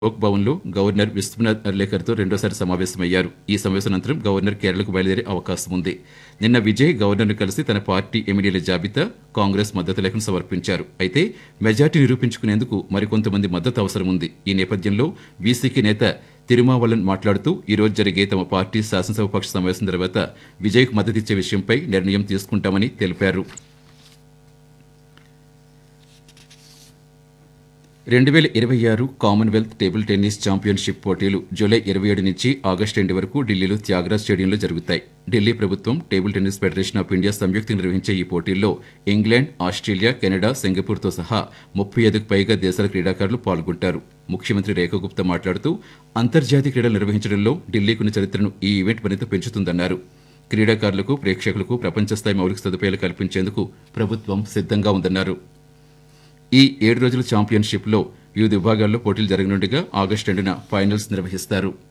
లోక్ భవన్లో గవర్నర్ విశ్వనాథ్ అర్లేకర్తో రెండోసారి సమావేశమయ్యారు ఈ సమావేశం అనంతరం గవర్నర్ కేరళకు బయలుదేరే అవకాశం ఉంది నిన్న విజయ్ గవర్నర్ను కలిసి తన పార్టీ ఎమ్మెల్యేల జాబితా కాంగ్రెస్ మద్దతు లేఖను సమర్పించారు అయితే మెజార్టీ నిరూపించుకునేందుకు మరికొంతమంది మద్దతు అవసరం ఉంది ఈ నేపథ్యంలో వీసీకి నేత తిరుమావళన్ మాట్లాడుతూ ఈ రోజు జరిగే తమ పార్టీ శాసనసభ పక్ష సమావేశం తర్వాత విజయ్కు మద్దతిచ్చే విషయంపై నిర్ణయం తీసుకుంటామని తెలిపారు రెండు వేల ఇరవై ఆరు కామన్వెల్త్ టేబుల్ టెన్నిస్ ఛాంపియన్షిప్ పోటీలు జూలై ఇరవై ఏడు నుంచి ఆగస్టు రెండు వరకు ఢిల్లీలో త్యాగరాజ్ స్టేడియంలో జరుగుతాయి ఢిల్లీ ప్రభుత్వం table tennis federation of India సంయుక్తంగా నిర్వహించే ఈ పోటీల్లో ఇంగ్లాండ్ ఆస్ట్రేలియా కెనడా సింగపూర్తో సహా ముప్పై ఐదుకు పైగా దేశాల క్రీడాకారులు పాల్గొంటారు ముఖ్యమంత్రి రేఖా గుప్తా మాట్లాడుతూ అంతర్జాతీయ క్రీడలు నిర్వహించడంలో ఢిల్లీకున్న చరిత్రను ఈ ఈవెంట్ మరింత పెంచుతుందన్నారు క్రీడాకారులకు ప్రేక్షకులకు ప్రపంచ స్థాయి మౌలిక సదుపాయాలు కల్పించేందుకు ప్రభుత్వం సిద్ధంగా ఉందన్నారు ఈ ఏడు రోజుల ఛాంపియన్షిప్లో వివిధ విభాగాల్లో పోటీలు జరగనుండగా ఆగస్టు రెండున ఫైనల్స్ నిర్వహిస్తారు